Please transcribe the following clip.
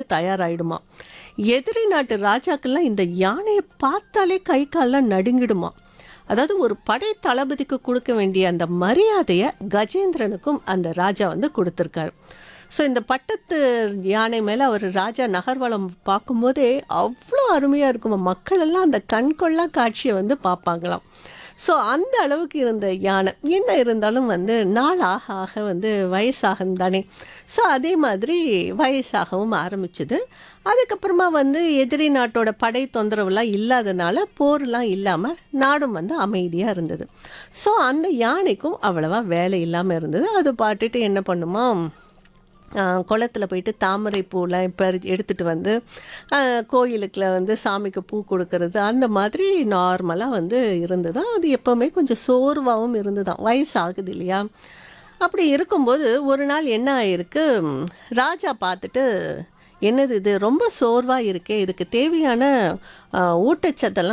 தயாராகிடுமா எதிரி நாட்டு ராஜாக்கள்லாம் இந்த யானையை பார்த்தாலே கை கால்லாம் நடுங்கிடுமா அதாவது ஒரு படை தளபதிக்கு கொடுக்க வேண்டிய அந்த மரியாதையை கஜேந்திரனுக்கும் அந்த ராஜா வந்து கொடுத்துருக்காரு ஸோ இந்த பட்டத்து யானை மேலே அவர் ராஜா நகர்வலம் பார்க்கும்போதே அவ்வளோ அருமையாக இருக்கும் மக்கள் எல்லாம் அந்த கண்கொள்ளா காட்சியை வந்து பார்ப்பாங்களாம் ஸோ அந்த அளவுக்கு இருந்த யானை என்ன இருந்தாலும் வந்து நாள் ஆக ஆக வந்து வயசாகும் தானே ஸோ அதே மாதிரி வயசாகவும் ஆரம்பிச்சுது அதுக்கப்புறமா வந்து எதிரி நாட்டோட படை தொந்தரவுலாம் இல்லாதனால போர்லாம் இல்லாமல் நாடும் வந்து அமைதியாக இருந்தது ஸோ அந்த யானைக்கும் அவ்வளவா வேலை இல்லாமல் இருந்தது அது பாட்டுட்டு என்ன பண்ணுமா குளத்தில் போயிட்டு தாமரை பூலாம் இப்போ எடுத்துகிட்டு வந்து கோயிலுக்குள்ள வந்து சாமிக்கு பூ கொடுக்கறது அந்த மாதிரி நார்மலாக வந்து இருந்ததுதான் அது எப்போவுமே கொஞ்சம் சோர்வாகவும் இருந்துதான் வயசாகுது இல்லையா அப்படி இருக்கும்போது ஒரு நாள் என்ன ஆயிருக்கு ராஜா பார்த்துட்டு என்னது இது ரொம்ப சோர்வாக இருக்கே இதுக்கு தேவையான ஊட்டச்சத்தெல்லாம்